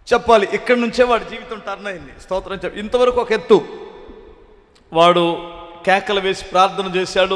చెప్పాలి ఇక్కడి నుంచే వాడి జీవితం టర్న్ అయింది స్తోత్రం చెప్పి ఇంతవరకు ఒక ఎత్తు వాడు కేకలు వేసి ప్రార్థన చేశాడు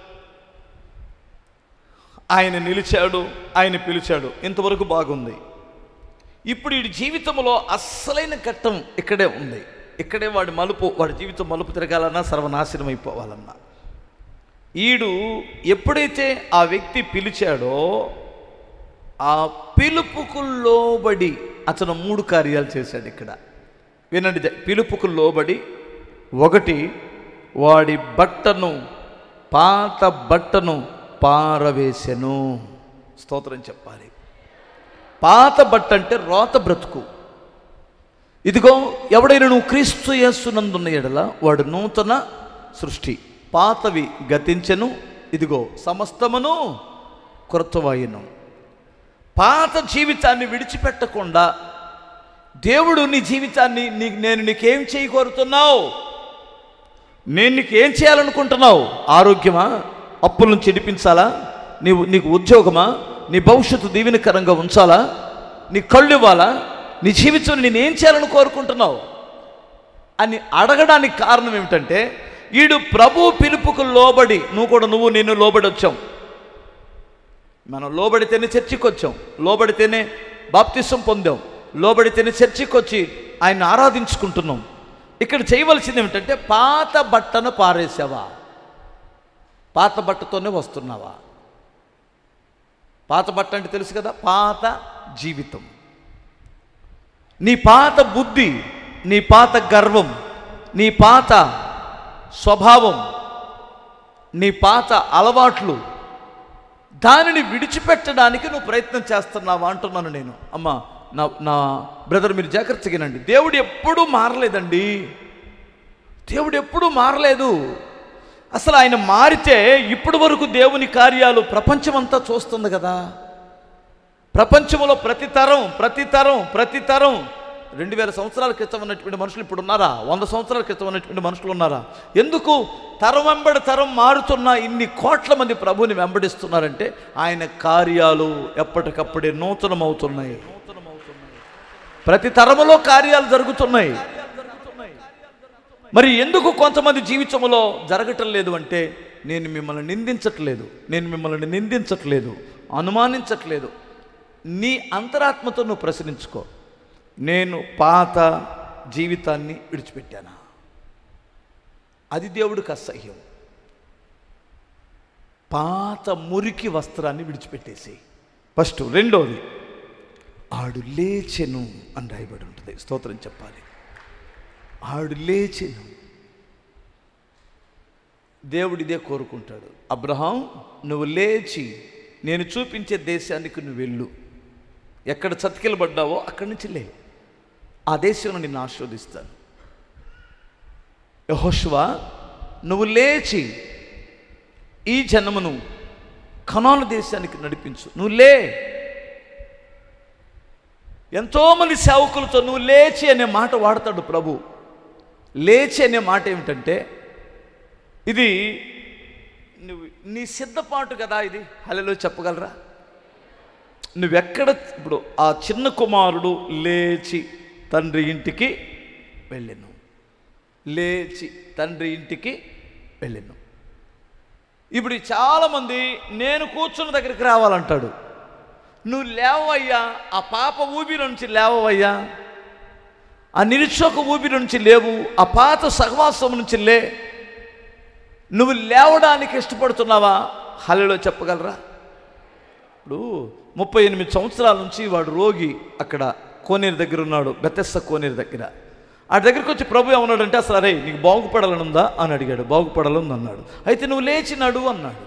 ఆయన నిలిచాడు ఆయన పిలిచాడు ఇంతవరకు బాగుంది ఇప్పుడు వీడి జీవితంలో అస్సలైన ఘట్టం ఇక్కడే ఉంది ఇక్కడే వాడి మలుపు వాడి జీవితం మలుపు తిరగాలన్నా సర్వనాశనం అయిపోవాలన్నా ఈడు ఎప్పుడైతే ఆ వ్యక్తి పిలిచాడో ఆ పిలుపుకు లోబడి అతను మూడు కార్యాలు చేశాడు ఇక్కడ వినండి జ- పిలుపుకు లోబడి ఒకటి వాడి బట్టను పాత బట్టను పారవేసెను స్తోత్రం చెప్పాలి పాత బట్ట అంటే రోత బ్రతుకు ఇదిగో ఎవడైనా నువ్వు క్రీస్తు యేసునందున్న ఎడల వాడు నూతన సృష్టి పాతవి గతించెను ఇదిగో సమస్తమును క్రొత్తవాయును పాత జీవితాన్ని విడిచిపెట్టకుండా దేవుడు నీ జీవితాన్ని నీ నేను నీకేం చేయి కోరుతున్నావు నేను నీకు ఏం చేయాలనుకుంటున్నావు ఆరోగ్యమా అప్పుల నుంచి ఇడిపించాలా నీవు నీకు ఉద్యోగమా నీ భవిష్యత్తు దీవెనకరంగా ఉంచాలా నీ కళ్ళు ఇవ్వాలా నీ జీవితం నేను ఏం చేయాలని కోరుకుంటున్నావు అని అడగడానికి కారణం ఏమిటంటే వీడు ప్రభు పిలుపుకు లోబడి నువ్వు కూడా నువ్వు నేను లోబడి వచ్చాం మనం లోబడితేనే చర్చికి వచ్చాం లోబడితేనే బాప్తిసం పొందాం లోబడితేనే చర్చికి వచ్చి ఆయన ఆరాధించుకుంటున్నాం ఇక్కడ చేయవలసింది ఏమిటంటే పాత బట్టను పారేసావా పాత బట్టతోనే వస్తున్నావా పాత బట్ట అంటే తెలుసు కదా పాత జీవితం నీ పాత బుద్ధి నీ పాత గర్వం నీ పాత స్వభావం నీ పాత అలవాట్లు దానిని విడిచిపెట్టడానికి నువ్వు ప్రయత్నం చేస్తున్నావా అంటున్నాను నేను అమ్మా నా నా బ్రదర్ మీరు జాగ్రత్తగా వినండి దేవుడు ఎప్పుడూ మారలేదండి దేవుడు ఎప్పుడూ మారలేదు అసలు ఆయన మారితే ఇప్పటి వరకు దేవుని కార్యాలు ప్రపంచమంతా చూస్తుంది కదా ప్రపంచంలో ప్రతి తరం ప్రతి తరం ప్రతి తరం రెండు వేల సంవత్సరాల క్రితం ఉన్నటువంటి మనుషులు ఇప్పుడు ఉన్నారా వంద సంవత్సరాల క్రితం ఉన్నటువంటి మనుషులు ఉన్నారా ఎందుకు తరం వెంబడి తరం మారుతున్న ఇన్ని కోట్ల మంది ప్రభుని వెంబడిస్తున్నారంటే ఆయన కార్యాలు ఎప్పటికప్పుడే నూతనమవుతున్నాయి ప్రతి తరములో కార్యాలు జరుగుతున్నాయి మరి ఎందుకు కొంతమంది జీవితంలో జరగటం లేదు అంటే నేను మిమ్మల్ని నిందించట్లేదు నేను మిమ్మల్ని నిందించట్లేదు అనుమానించట్లేదు నీ అంతరాత్మతో నువ్వు ప్రశ్నించుకో నేను పాత జీవితాన్ని విడిచిపెట్టానా అది దేవుడికి అసహ్యం పాత మురికి వస్త్రాన్ని విడిచిపెట్టేసి ఫస్ట్ రెండోది ఆడు లేచెను అని రాయబడి ఉంటుంది స్తోత్రం చెప్పాలి ఆడు లేచెను దేవుడు ఇదే కోరుకుంటాడు అబ్రహాం నువ్వు లేచి నేను చూపించే దేశానికి నువ్వు వెళ్ళు ఎక్కడ చతికిలబడ్డావో అక్కడి నుంచి లే ఆ దేశంలో నిన్ను ఆశీర్వదిస్తాను యహోష్వా నువ్వు లేచి ఈ జన్మను కనాను దేశానికి నడిపించు నువ్వు లే ఎంతోమంది సేవకులతో నువ్వు లేచి అనే మాట వాడతాడు ప్రభు లేచి అనే మాట ఏమిటంటే ఇది నువ్వు నీ సిద్ధపాటు కదా ఇది హలో చెప్పగలరా నువ్వెక్కడ ఇప్పుడు ఆ చిన్న కుమారుడు లేచి తండ్రి ఇంటికి వెళ్ళాను లేచి తండ్రి ఇంటికి వెళ్ళాను ఇప్పుడు చాలామంది నేను కూర్చున్న దగ్గరికి రావాలంటాడు నువ్వు లేవయ్యా ఆ పాప ఊబిలో నుంచి లేవయ్యా ఆ నిరుచోక ఊబిలో నుంచి లేవు ఆ పాత సహవాసం నుంచి లే నువ్వు లేవడానికి ఇష్టపడుతున్నావా హలలో చెప్పగలరా ఇప్పుడు ముప్పై ఎనిమిది సంవత్సరాల నుంచి వాడు రోగి అక్కడ కోనేరు దగ్గర ఉన్నాడు బెతెస్స కోనేరు దగ్గర ఆ దగ్గరికి వచ్చి ప్రభు ఏమన్నాడంటే అసలు అరే నీకు బాగుపడాలని ఉందా అని అడిగాడు బాగుపడాలని అన్నాడు అయితే నువ్వు లేచి నడు అన్నాడు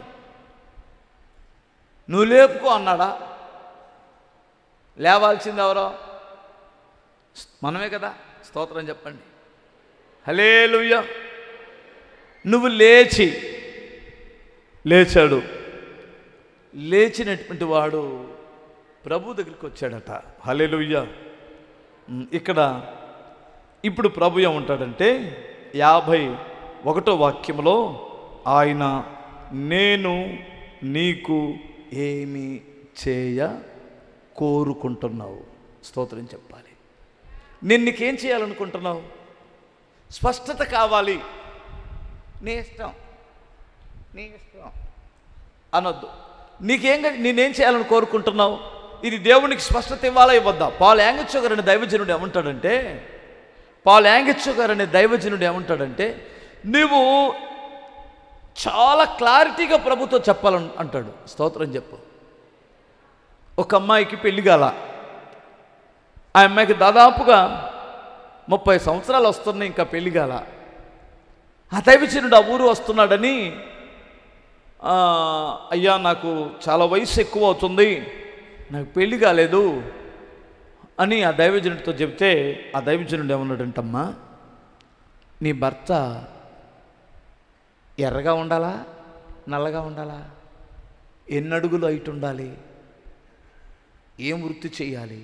నువ్వు లేపుకో అన్నాడా లేవాల్సింది ఎవరో మనమే కదా స్తోత్రం చెప్పండి హలే నువ్వు లేచి లేచాడు లేచినటువంటి వాడు ప్రభు దగ్గరికి వచ్చాడట హలేలుయ్య ఇక్కడ ఇప్పుడు ప్రభు ఏమంటాడంటే యాభై ఒకటో వాక్యంలో ఆయన నేను నీకు ఏమి చేయ కోరుకుంటున్నావు స్తోత్రం చెప్పాలి నేను నీకేం చేయాలనుకుంటున్నావు స్పష్టత కావాలి నీ ఇష్టం నీ ఇష్టం అనొద్దు నీకేం కా- నేనేం చేయాలని కోరుకుంటున్నావు ఇది దేవునికి స్పష్టత ఇవ్వాలా ఇవ్వద్దా పాల్ యాంగచ్చో గారు అనే దైవజనుడు ఏమంటాడంటే పాల్ యాంగచ్చో గారు అనే దైవజనుడు ఏమంటాడంటే నువ్వు చాలా క్లారిటీగా ప్రభుతో చెప్పాలని అంటాడు స్తోత్రం చెప్పు ఒక అమ్మాయికి పెళ్లి కాల ఆ అమ్మాయికి దాదాపుగా ముప్పై సంవత్సరాలు వస్తున్నాయి ఇంకా పెళ్లి కాల ఆ దైవజనుడు ఆ ఊరు వస్తున్నాడని "ఆ, అయ్యా నాకు చాలా వయసు ఎక్కువ అవుతుంది నాకు పెళ్లి కాలేదు అని ఆ దైవజనుడితో చెబితే ఆ దైవజనుడు ఏమన్నాడంటమ్మా నీ భర్త ఎర్రగా ఉండాలా నల్లగా ఉండాలా ఎన్ని అడుగులు హైట్ ఉండాలి ఏం వృత్తి చేయాలి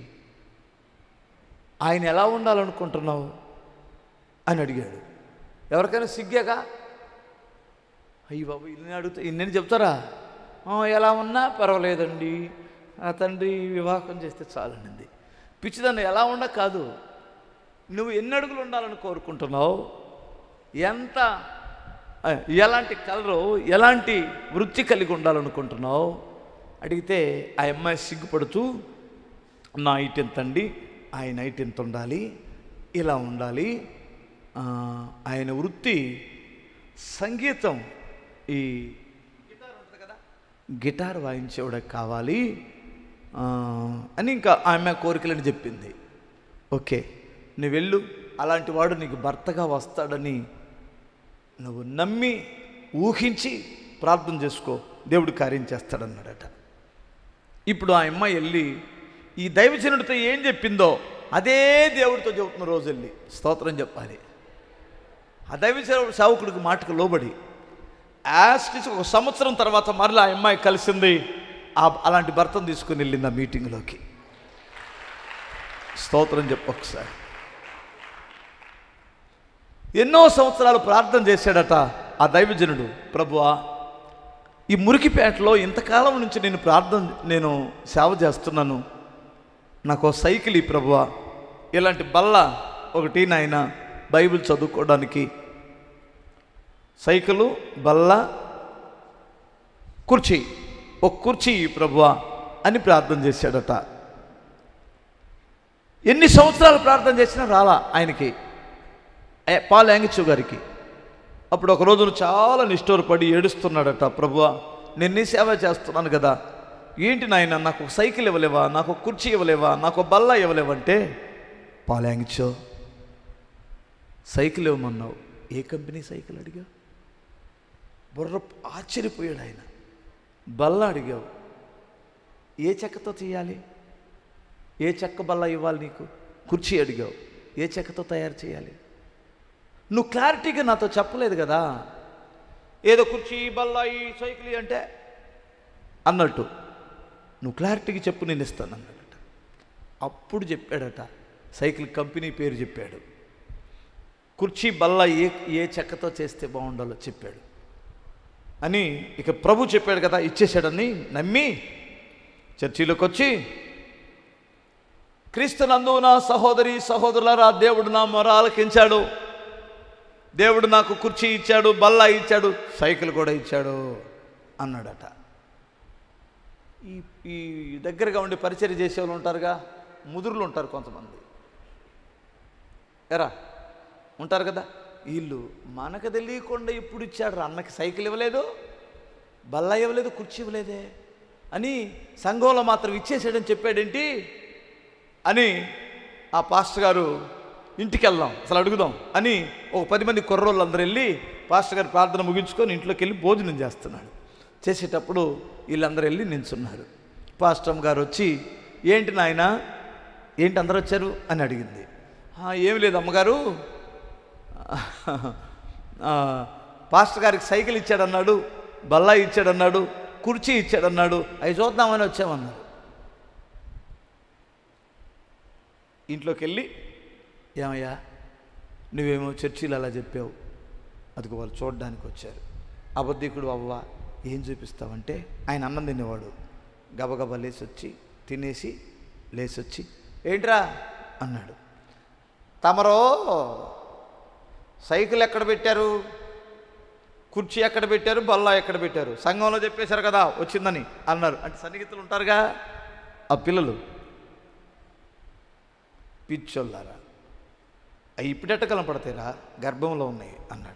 ఆయన ఎలా ఉండాలనుకుంటున్నావు అని అడిగాడు ఎవరికైనా సిగ్గాగా అయ్యి బాబు ఇన్ని అడుగుతా ఇన్ని చెప్తారా "ఆ, ఎలా ఉన్నా పర్వాలేదండి ఆ తండ్రి వివాహం చేస్తే చాలనింది పిచ్చిదాన్ని ఎలా ఉండ కాదు నువ్వు ఎన్ని అడుగులు ఉండాలని కోరుకుంటున్నావు ఎంత ఆ, ఎలాంటి కలరు ఎలాంటి వృత్తి కలిగి ఉండాలనుకుంటున్నావు అడిగితే ఆ అమ్మాయి సిగ్గుపడుతూ నా హైట్ ఎంత అండి ఆయన హైట్ ఎంత ఉండాలి ఇలా ఉండాలి ఆ, ఆయన వృత్తి సంగీతం ఈ గిటార్ ఉంటుంది కదా గిటార్ వాయించేవాడికి కావాలి ఆ, అని ఇంకా ఆమె కోరికలని చెప్పింది ఓకే నువ్వు వెళ్ళు అలాంటి వాడు నీకు భర్తగా వస్తాడని నువ్వు నమ్మి ఊహించి ప్రార్థన చేసుకో దేవుడు కార్యం చేస్తాడన్నాడట ఇప్పుడు ఆ అమ్మాయి వెళ్ళి ఈ దైవజనుడితో ఏం చెప్పిందో అదే దేవుడితో చెబుతున్న రోజు వెళ్ళి స్తోత్రం చెప్పాలి ఆ దైవజన సేవకుడికి మాటకు లోబడి యాస్టిస్ ఒక సంవత్సరం తర్వాత మరలా ఆ అమ్మాయి కలిసింది ఆ అలాంటి భర్తను తీసుకుని వెళ్ళింది ఆ మీటింగ్లోకి స్తోత్రం చెప్పు ఒకసారి ఎన్నో సంవత్సరాలు ప్రార్థన చేశాడట ఆ దైవజనుడు ప్రభువా ఈ మురికిపేటలో ఇంతకాలం నుంచి నేను ప్రార్థన నేను సేవ చేస్తున్నాను నాకు ఓ సైకిల్ ఈ ప్రభువా ఇలాంటి బల్ల ఒకటి నాయన బైబిల్ చదువుకోవడానికి సైకిలు బల్ల కుర్చీ ఒక కుర్చీ ఈ ప్రభువా అని ప్రార్థన చేశాడట ఎన్ని సంవత్సరాలు ప్రార్థన చేసినా రాలా ఆయనకి ఏ- పాల్ యాంగిచు గారికి అప్పుడు ఒక రోజున చాలా నిష్ఠూరపడి ఏడుస్తున్నాడట ప్రభువా నేను నీ సేవ చేస్తున్నాను కదా ఏంటి నాయన నాకు ఒక సైకిల్ ఇవ్వలేవా నాకు ఒక కుర్చీ ఇవ్వలేవా నాకు ఒక బల్ల ఇవ్వలేవంటే పాల్ యాంగిచో సైకిల్ ఇవ్వమన్నావు ఏ కంపెనీ సైకిల్ అడిగా బుర్ర ఆశ్చర్యపోయాడు ఆయన బల్ల అడిగావు ఏ చెక్కతో చేయాలి ఏ చెక్క బల్ల ఇవ్వాలి నీకు కుర్చీ అడిగావు ఏ చెక్కతో తయారు చేయాలి నువ్వు క్లారిటీగా నాతో చెప్పలేదు కదా ఏదో కుర్చీ బల్ల ఈ సైకిల్ అంటే అన్నట్టు నువ్వు క్లారిటీగా చెప్పు నేను ఇస్తాను అన్నాడట అప్పుడు చెప్పాడట సైకిల్ కంపెనీ పేరు చెప్పాడు కుర్చీ బల్ల ఏ ఏ చెక్కతో చేస్తే బాగుండాలో చెప్పాడు అని ఇక ప్రభు చెప్పాడు కదా ఇచ్చేసాడని నమ్మి చర్చిలోకి వచ్చి క్రీస్తునందు నా సహోదరి సహోదరులారా దేవుడు నా మొర ఆలకించాడు దేవుడు నాకు కుర్చీ ఇచ్చాడు బల్ల ఇచ్చాడు సైకిల్ కూడా ఇచ్చాడు అన్నాడట ఈ ఈ దగ్గరగా ఉండి పరిచయం చేసేవాళ్ళు ఉంటారుగా ముదురులు ఉంటారు కొంతమంది ఎరా ఉంటారు కదా వీళ్ళు మనకు తెలియకుండా ఇప్పుడు ఇచ్చాడు రా అన్నకి సైకిల్ ఇవ్వలేదు బల్ల ఇవ్వలేదు కుర్చీ ఇవ్వలేదే అని సంఘంలో మాత్రం ఇచ్చేసాడని చెప్పాడేంటి అని ఆ పాస్టర్ గారు ఇంటికి వెళ్దాం అసలు అడుగుదాం అని ఒక పది మంది కుర్రోళ్ళు అందరూ వెళ్ళి పాస్టర్ గారు ప్రార్థన ముగించుకొని ఇంట్లోకి వెళ్ళి భోజనం చేస్తున్నాడు చేసేటప్పుడు వీళ్ళందరూ వెళ్ళి నించున్నారు పాస్టర్ గారు వచ్చి ఏంటి నాయన ఏంటి అందరూ వచ్చారు అని అడిగింది "ఆ, ఏమి లేదు అమ్మగారు ఆ, పాస్టర్ గారికి సైకిల్ ఇచ్చాడన్నాడు బల్లా ఇచ్చాడన్నాడు కుర్చీ ఇచ్చాడన్నాడు అవి చూద్దామని వచ్చామన్నారు ఇంట్లోకి వెళ్ళి ఏమయ్యా నువ్వేమో చర్చిలు అలా చెప్పావు అదిగో వాళ్ళు చూడడానికి వచ్చారు అబద్ధికుడు అవ్వ ఏం చూపిస్తావంటే ఆయన అన్నం తినేవాడు గబగబా లేచి వచ్చి తినేసి లేచి వచ్చి ఏంట్రా అన్నాడు తమరో సైకిల్ ఎక్కడ పెట్టారు కుర్చీ ఎక్కడ పెట్టారు బల్ల ఎక్కడ పెట్టారు సంఘంలో చెప్పేశారు కదా వచ్చిందని అన్నారు అంటే సన్నిహితులు ఉంటారుగా ఆ పిల్లలు పిచ్చోళ్ళారా అవి ఇప్పుడెట్ట కనపడతాయిరా గర్భంలో ఉన్నాయి అన్నాడంట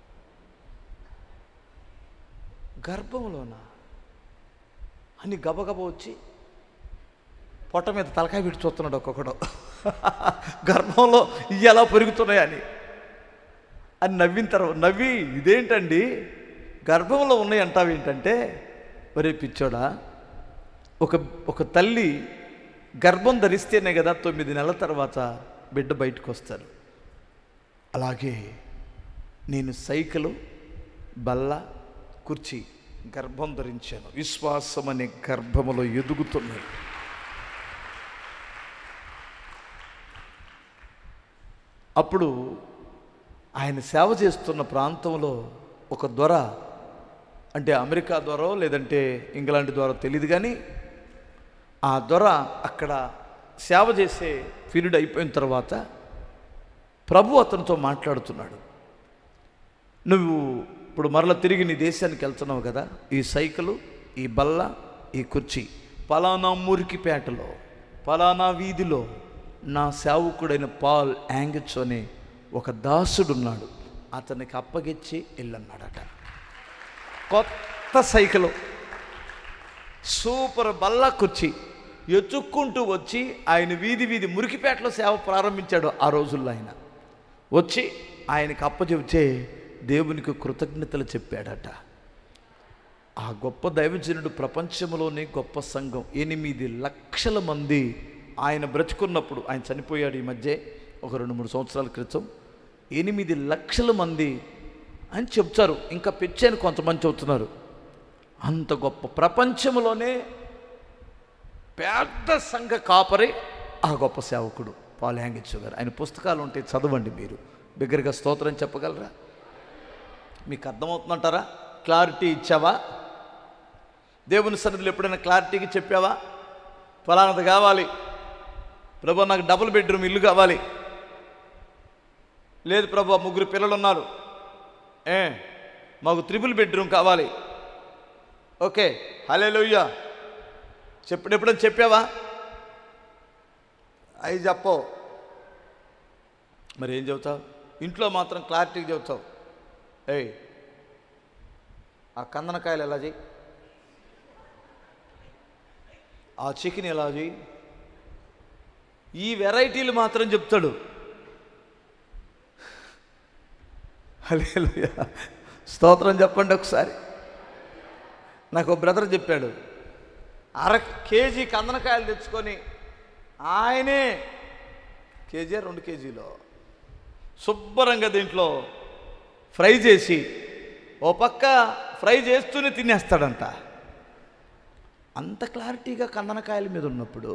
గర్భంలోనా అని గబగబ వచ్చి పొట్ట మీద తలకాయ పెట్టి చూస్తున్నాడు ఒక్కొక్కడు గర్భంలో ఇవి ఎలా పెరుగుతున్నాయని అని నవ్విన తర్వాత నవ్వి ఇదేంటండి గర్భంలో ఉన్నాయి అంటావు ఏంటంటే ఒరే పిచ్చోడా ఒక ఒక తల్లి గర్భం ధరిస్తేనే కదా తొమ్మిది నెలల తర్వాత బిడ్డ బయటకు వస్తారు అలాగే నేను సైకిలు బల్ల కుర్చీ గర్భం ధరించాను విశ్వాసం అనే గర్భములో ఎదుగుతున్నాయి అప్పుడు ఆయన సేవ చేస్తున్న ప్రాంతంలో ఒక దొర అంటే అమెరికా దొర లేదంటే ఇంగ్లాండ్ దొర తెలియదు కానీ ఆ దొర అక్కడ సేవ చేసే పీరియడ్ అయిపోయిన తర్వాత ప్రభు అతనితో మాట్లాడుతున్నాడు నువ్వు ఇప్పుడు మరల తిరిగి నీ దేశానికి వెళ్తున్నావు కదా ఈ సైకిలు ఈ బల్ల ఈ కుర్చీ పలానా మురికిపేటలో పలానా వీధిలో నా సేవకుడైన పాల్ యాంగిచ్ అనే ఒక దాసుడున్నాడు అతనికి అప్పగిచ్చి వెళ్ళన్నాడట కొత్త సైకిలు సూపర్ బల్ల కుర్చీ ఎత్తుక్కుంటూ వచ్చి ఆయన వీధి వీధి మురికిపేటలో సేవ ప్రారంభించాడు ఆ రోజుల్లో ఆయన వచ్చి ఆయనకి అప్పచెబితే దేవునికి కృతజ్ఞతలు చెప్పాడట ఆ గొప్ప దైవజనుడు ప్రపంచంలోనే గొప్ప సంఘం ఎనిమిది లక్షల మంది ఆయన బ్రతుకున్నప్పుడు ఆయన చనిపోయాడు ఈ మధ్య ఒక రెండు మూడు సంవత్సరాల క్రితం ఎనిమిది లక్షల మంది అని చెప్తారు ఇంకా పెంచాను కొంతమంది చెబుతున్నారు అంత గొప్ప ప్రపంచంలోనే పెద్ద సంఘ కాపరి ఆ గొప్ప సేవకుడు పాల్ హ్యాంగిచ్చు గారు ఆయన పుస్తకాలు ఉంటే చదవండి మీరు బిగ్గరగా స్తోత్రం చెప్పగలరా మీకు అర్థమవుతుందంటారా క్లారిటీ ఇచ్చావా దేవుని సన్నిధిలో ఎప్పుడైనా క్లారిటీకి చెప్పావా ఫలానది కావాలి ప్రభు నాకు డబుల్ బెడ్రూమ్ ఇల్లు కావాలి లేదు ప్రభు ముగ్గురు పిల్లలు ఉన్నారు ఏ మాకు త్రిపుల్ బెడ్రూమ్ కావాలి ఓకే హలే లోయ్యా చెప్పిన ఎప్పుడైనా చెప్పావా అవి చెప్పవు మరి ఏం చెబుతావు ఇంట్లో మాత్రం క్లారిటీగా చెబుతావు ఏయ్ ఆ కందనకాయలు ఎలా చేయి ఆ చికెన్ ఎలా చేయి ఈ వెరైటీలు మాత్రం చెప్తాడు హల్లెలూయా స్తోత్రం చెప్పండి ఒకసారి నాకు బ్రదర్ చెప్పాడు అర కేజీ కందనకాయలు తెచ్చుకొని ఆయనే కేజీ రెండు కేజీలో శుభ్రంగా దీంట్లో ఫ్రై చేసి ఓ పక్క ఫ్రై చేస్తూనే తినేస్తాడంట అంత క్లారిటీగా కందనకాయల మీద ఉన్నప్పుడు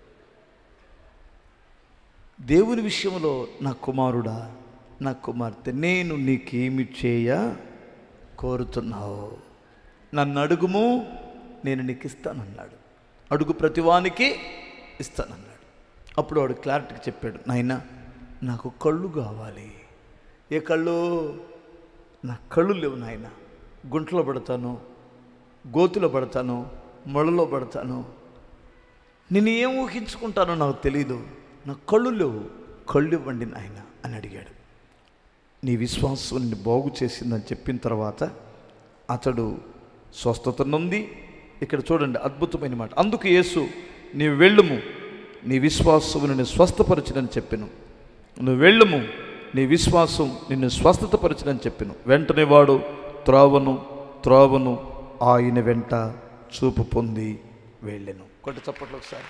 దేవుని విషయంలో నా కుమారుడా నా కుమార్తె నేను నీకేమి చేయ కోరుతున్నావు నన్ను అడుగుము నేను నీకు ఇస్తానన్నాడు అడుగు ప్రతివానికి ఇస్తానన్నాడు అప్పుడు వాడు క్లారిటీకి చెప్పాడు నాయనా నాకు కళ్ళు కావాలి ఏ కళ్ళు నా కళ్ళు లేవు నాయన గుంటలో పడతాను గోతులో పడతాను మొళలో పడతాను నేను ఏం ఊహించుకుంటానో నాకు తెలీదు నా కళ్ళు లేవు కళ్ళు ఇవ్వండి నాయన అని అడిగాడు నీ విశ్వాసం నిన్ను బాగు చేసిందని చెప్పిన తర్వాత అతడు స్వస్థత నొంది ఇక్కడ చూడండి అద్భుతమైన మాట అందుకు యేసు నీవు వెళ్ళుము నీ విశ్వాసము నిన్ను స్వస్థపరచునని చెప్పాను నువ్వు వెళ్ళుము నీ విశ్వాసం నిన్ను స్వస్థతపరచునని చెప్పాను వెంటనే వాడు త్రోవను త్రోవను ఆయన వెంట చూపు పొంది వెళ్ళెను కొట్టి చప్పట్లు ఒకసారి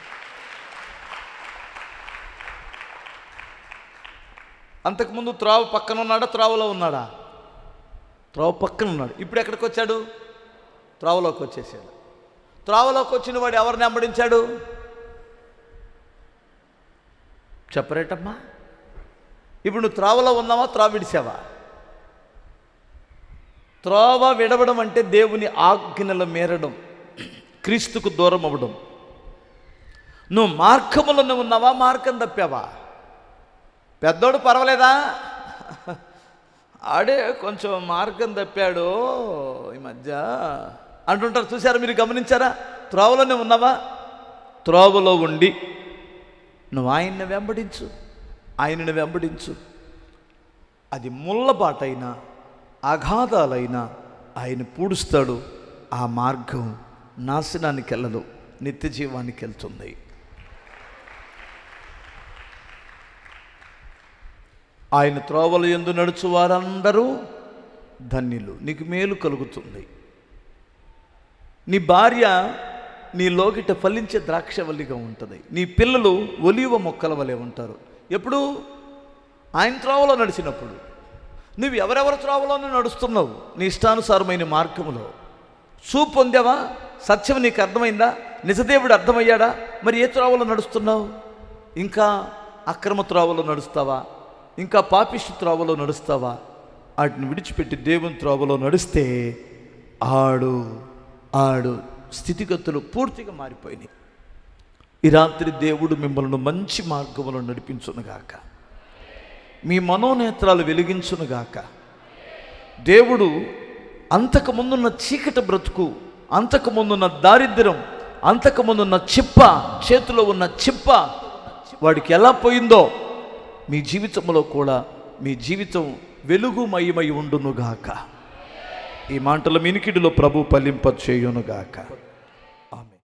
అంతకుముందు త్రోవ పక్కన ఉన్నాడా త్రోవలో ఉన్నాడా త్రోవ పక్కన ఉన్నాడు ఇప్పుడు ఎక్కడికి వచ్చాడు త్రోవలోకి వచ్చేసాడు త్రోవలోకి వచ్చిన వాడు ఎవరిని వెంబడించాడు చెప్పరేటమ్మా ఇప్పుడు నువ్వు త్రోవలో ఉన్నావా త్రోవ విడిచావా త్రోవ విడవడం అంటే దేవుని ఆజ్ఞల మేరడం క్రీస్తుకు దూరం అవ్వడం నువ్వు మార్గములను ఉన్నావా మార్గం తప్పావా పెద్దోడు పర్వాలేదా ఆడే కొంచెం మార్గం తప్పాడు ఈ మధ్య అంటుంటారు చూసారా మీరు గమనించారా త్రోవలోనే ఉన్నావా త్రోవలో ఉండి నువ్వు ఆయన్ని వెంబడించు ఆయనను వెంబడించు అది ముళ్ళబాటైనా అగాధాలైనా ఆయన పూడుస్తాడు ఆ మార్గం నాశనానికి వెళ్ళదు నిత్య జీవానికి వెళ్తుంది ఆయన త్రోవలు ఎందు నడుచు వారందరూ ధన్యులు నీకు మేలు కలుగుతుంది నీ భార్య నీ లోగిట ఫలించే ద్రాక్షవల్లిగా ఉంటుంది నీ పిల్లలు ఒలివ మొక్కల వలె ఉంటారు ఎప్పుడు ఆయన త్రోవలో నడిచినప్పుడు నువ్వు ఎవరెవరి త్రోవలోనూ నడుస్తున్నావు నీ ఇష్టానుసారమైన మార్గములో చూపు పొందావా సత్యం నీకు అర్థమైందా నిజదేవుడు అర్థమయ్యాడా మరి ఏ త్రోవలో నడుస్తున్నావు ఇంకా అక్రమ త్రోవలో నడుస్తావా ఇంకా పాపిష్టి త్రోవలో నడుస్తావా వాటిని విడిచిపెట్టి దేవుని త్రోవలో నడిస్తే ఆడు ఆడు స్థితిగతులు పూర్తిగా మారిపోయినాయి ఈ రాత్రి దేవుడు మిమ్మల్ని మంచి మార్గంలో నడిపించునుగాక మీ మనోనేత్రాలు వెలిగించునుగాక దేవుడు అంతకుముందున్న చీకటి బ్రతుకు అంతకుముందున్న దారిద్ర్యం అంతకుముందున్న చిప్ప చేతిలో ఉన్న చిప్ప వాడికి ఎలా పోయిందో మీ జీవితంలో కూడా మీ జీవితం వెలుగుమయమై ఉండునుగాక ఈ మాటల మినికిడిలో ప్రభు పలింప చేయునుగాక